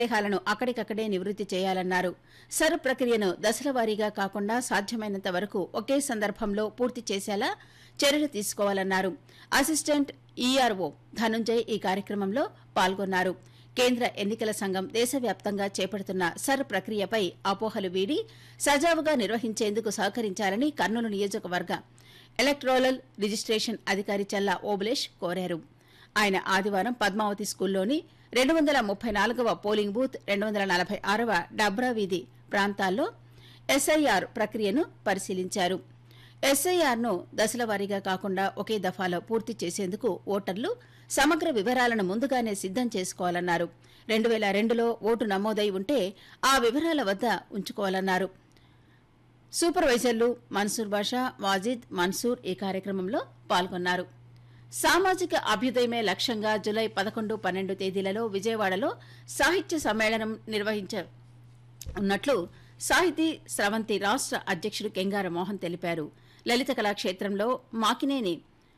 సందేహాలను అక్కడికక్కడే నివృత్తి చేయాలన్నారు సర్ ప్రక్రియను దశల వారీగా కాకుండా సాధ్యమైనంత వరకు ఒకే సందర్భంలో పూర్తి చేసేలా చర్యలు తీసుకోవాలన్నారు అసిస్టెంట్ ఈఆర్ఓ ధనుంజయ్ ఈ కార్యక్రమంలో పాల్గొన్నారు కేంద్ర ఎన్నికల సంఘం దేశవ్యాప్తంగా చేపడుతున్న సర్ ప్రక్రియపై అపోహలు వీడి సజావుగా నిర్వహించేందుకు సహకరించాలని కర్నూలు నియోజకవర్గ ఎలక్ట్రోలల్ రిజిస్ట్రేషన్ అధికారి చల్లా ఓబులేష్ కోరారు ఆయన ఆదివారం పద్మావతి స్కూల్లోని రెండు వందల ముప్పై నాలుగవ పోలింగ్ బూత్ రెండు వందల నలభై ఆరవ డబ్రా వీధి ప్రాంతాల్లో ఎస్ఐఆర్ ప్రక్రియను పరిశీలించారు ఎస్ఐఆర్ను దశల వారీగా కాకుండా ఒకే దఫాలో పూర్తి చేసేందుకు ఓటర్లు సమగ్ర వివరాలను ముందుగానే సిద్దం చేసుకోవాలన్నారు రెండు వేల రెండులో ఓటు నమోదై ఉంటే ఆ వివరాల వద్ద ఉంచుకోవాలన్నారు సూపర్వైజర్లు మన్సూర్ బాషా వాజిద్ మన్సూర్ ఈ కార్యక్రమంలో పాల్గొన్నారు సామాజిక అభ్యుదయమే లక్ష్యంగా జులై పదకొండు పన్నెండు తేదీలలో విజయవాడలో సాహిత్య సమ్మేళనం నిర్వహించ ఉన్నట్లు సాహితీ స్రవంతి రాష్ట అధ్యక్షుడు కెంగార మోహన్ తెలిపారు లలిత కళాక్షేత్రంలో మాకినేని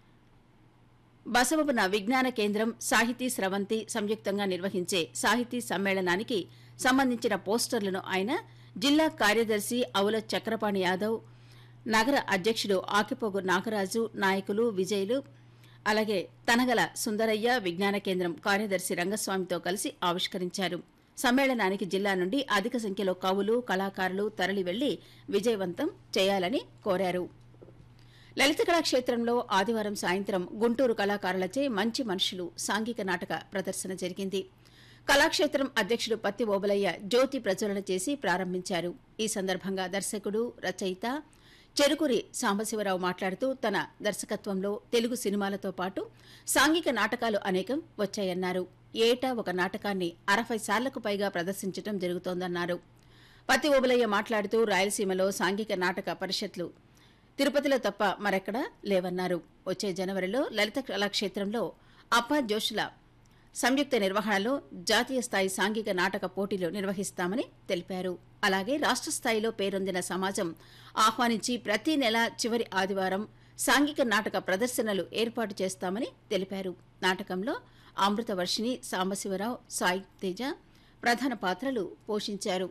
బసవపున విజ్ఞాన కేంద్రం సాహితీ స్రవంతి సంయుక్తంగా నిర్వహించే సాహితీ సమ్మేళనానికి సంబంధించిన పోస్టర్లను ఆయన జిల్లా కార్యదర్శి అవుల చక్రపాణి యాదవ్ నగర అధ్యక్షుడు ఆకిపోగు నాగరాజు నాయకులు విజయులు అలాగే తనగల సుందరయ్య విజ్ఞాన కేంద్రం కార్యదర్శి రంగస్వామితో కలిసి ఆవిష్కరించారు సమ్మేళనానికి జిల్లా నుండి అధిక సంఖ్యలో కవులు కళాకారులు తరలి వెళ్లి విజయవంతం చేయాలని కోరారు లలిత కళాక్షేత్రంలో ఆదివారం సాయంత్రం గుంటూరు కళాకారులచే మంచి మనుషులు సాంఘిక నాటక ప్రదర్శన జరిగింది కళాక్షేత్రం అధ్యక్షుడు పత్తి ఓబలయ్య జ్యోతి ప్రజ్వలన చేసి ప్రారంభించారు ఈ సందర్భంగా దర్శకుడు రచయిత చెరుకురి సాంబశివరావు మాట్లాడుతూ తన దర్శకత్వంలో తెలుగు సినిమాలతో పాటు సాంఘిక నాటకాలు అనేకం వచ్చాయన్నారు ఏటా ఒక నాటకాన్ని అరవై సార్లకు పైగా ప్రదర్శించడం జరుగుతోందన్నారు పత్తి ఓబలయ్య మాట్లాడుతూ రాయలసీమలో సాంఘిక నాటక పరిషత్లు తిరుపతిలో తప్ప మరెక్కడా లేవన్నారు వచ్చే జనవరిలో లలిత కళాక్షేత్రంలో అప్ప జోషుల సంయుక్త నిర్వహణలో జాతీయ స్థాయి సాంఘిక నాటక పోటీలు నిర్వహిస్తామని తెలిపారు అలాగే రాష్ట్ర స్థాయిలో పేరొందిన సమాజం ఆహ్వానించి ప్రతి నెల చివరి ఆదివారం సాంఘిక నాటక ప్రదర్శనలు ఏర్పాటు చేస్తామని తెలిపారు నాటకంలో అమృతవర్షిణి సాంబశివరావు సాయి తేజ ప్రధాన పాత్రలు పోషించారు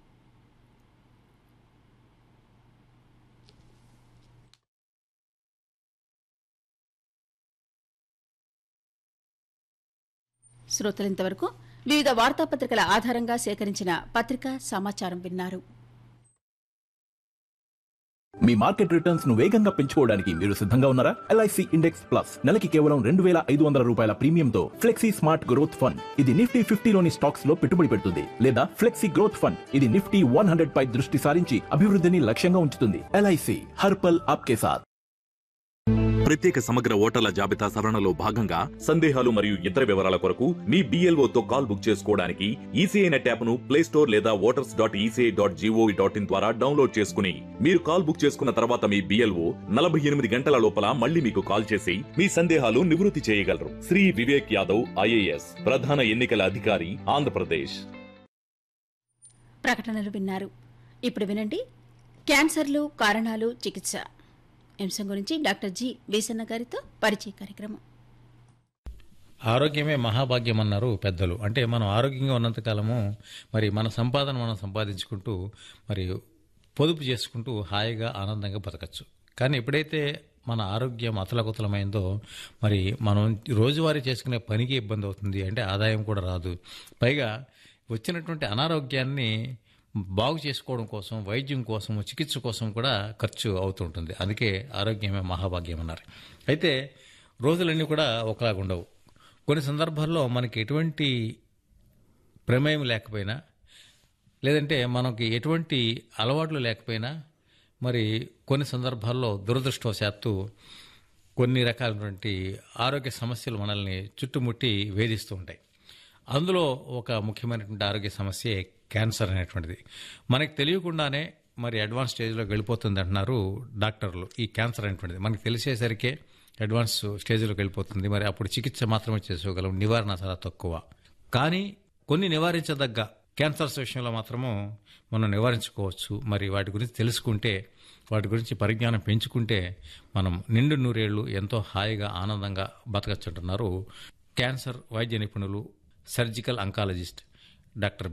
శ్రోతలింతవరకు వివిధ వార్తాపత్రికల ఆధారంగా సేకరించిన పత్రికా సమాచారం విన్నారు మీ మార్కెట్ రిటర్న్స్ ను వేగంగా పెంచుకోవడానికి మీరు సిద్ధంగా ఉన్నారా ఎల్ఐసి ఇండెక్స్ ప్లస్ నెలకి కేవలం రెండు వేల ఐదు వందల రూపాయల ప్రీమియంతో ఫ్లెక్సీ స్మార్ట్ గ్రోత్ ఫండ్ ఇది నిఫ్టీ ఫిఫ్టీలోని స్టాక్స్ లో పెట్టుబడి పెడుతుంది లేదా ఫ్లెక్సీ గ్రోత్ ఫండ్ ఇది నిఫ్టీ వన్ హండ్రెడ్ పై దృష్టి సారించి అభివృద్ధిని లక్ష్యంగా ఉంచుతుంది ఎల్ఐసి హర్పల్ ఆప్కే సాత్ ప్రత్యేక సమగ్ర ఓటర్ల జాబితా సవరణలో భాగంగా సందేహాలు మరియు ఇతర వివరాల కొరకు మీ BLO తో కాల్ బుక్ చేసుకోవడానికి ఈసీఐ నెట్ యాప్ ను ప్లే స్టోర్ లేదా voters dot E C I dot G O V dot in ద్వారా డౌన్లోడ్ చేసుకుని మీరు కాల్ బుక్ చేసుకున్న తర్వాత మీ బిఎల్ఓ నలభై ఎనిమిది గంటల లోపల మళ్ళీ మీకు కాల్ చేసి మీ సందేహాలు నివృత్తి చేయగలరు శ్రీ వివేక్ యాదవ్ ఐఏఎస్ ప్రధాన ఎన్నికల అధికారి ఆంధ్రప్రదేశ్ ప్రకటనలు విన్నారు ఇప్పుడు వినండి క్యాన్సర్లు కారణాలు చికిత్స అంశం గురించి డాక్టర్ జి వీసన్న గారితో పరిచయ కార్యక్రమం ఆరోగ్యమే మహాభాగ్యం అన్నారు పెద్దలు అంటే మనం ఆరోగ్యంగా ఉన్నంతకాలము మరి మన సంపాదన మనం సంపాదించుకుంటూ మరి పొదుపు చేసుకుంటూ హాయిగా ఆనందంగా బతకచ్చు కానీ ఎప్పుడైతే మన ఆరోగ్యం అతలకుతలమైందో మరి మనం రోజువారీ చేసుకునే పనికి ఇబ్బంది అవుతుంది అంటే ఆదాయం కూడా రాదు పైగా వచ్చినటువంటి అనారోగ్యాన్ని బాగు చేసుకోవడం కోసం వైద్యం కోసం చికిత్స కోసం కూడా ఖర్చు అవుతుంటుంది అందుకే ఆరోగ్యమే మహాభాగ్యం అన్నారు అయితే రోజులన్నీ కూడా ఒకలాగా ఉండవు కొన్ని సందర్భాల్లో మనకి ఎటువంటి ప్రమేయం లేకపోయినా లేదంటే మనకి ఎటువంటి అలవాట్లు లేకపోయినా మరి కొన్ని సందర్భాల్లో దురదృష్టవశాత్తు కొన్ని రకాలైనటువంటి ఆరోగ్య సమస్యలు మనల్ని చుట్టుముట్టి వేధిస్తూ ఉంటాయి అందులో ఒక ముఖ్యమైనటువంటి ఆరోగ్య సమస్యే క్యాన్సర్ అనేటువంటిది మనకి తెలియకుండానే మరి అడ్వాన్స్ స్టేజ్లోకి వెళ్ళిపోతుంది అంటున్నారు డాక్టర్లు ఈ క్యాన్సర్ అనేటువంటిది మనకి తెలిసేసరికే అడ్వాన్స్ స్టేజ్లోకి వెళ్ళిపోతుంది మరి అప్పుడు చికిత్స మాత్రమే చేసుకోగలం నివారణ చాలా తక్కువ కానీ కొన్ని నివారించదగ్గ క్యాన్సర్స్ విషయంలో మాత్రము మనం నివారించుకోవచ్చు మరి వాటి గురించి తెలుసుకుంటే వాటి గురించి పరిజ్ఞానం పెంచుకుంటే మనం నిండు నూరేళ్లు ఎంతో హాయిగా ఆనందంగా బతకచ్చుంటున్నారు క్యాన్సర్ వైద్య నిపుణులు సర్జికల్ అంకాలజిస్ట్ డాక్టర్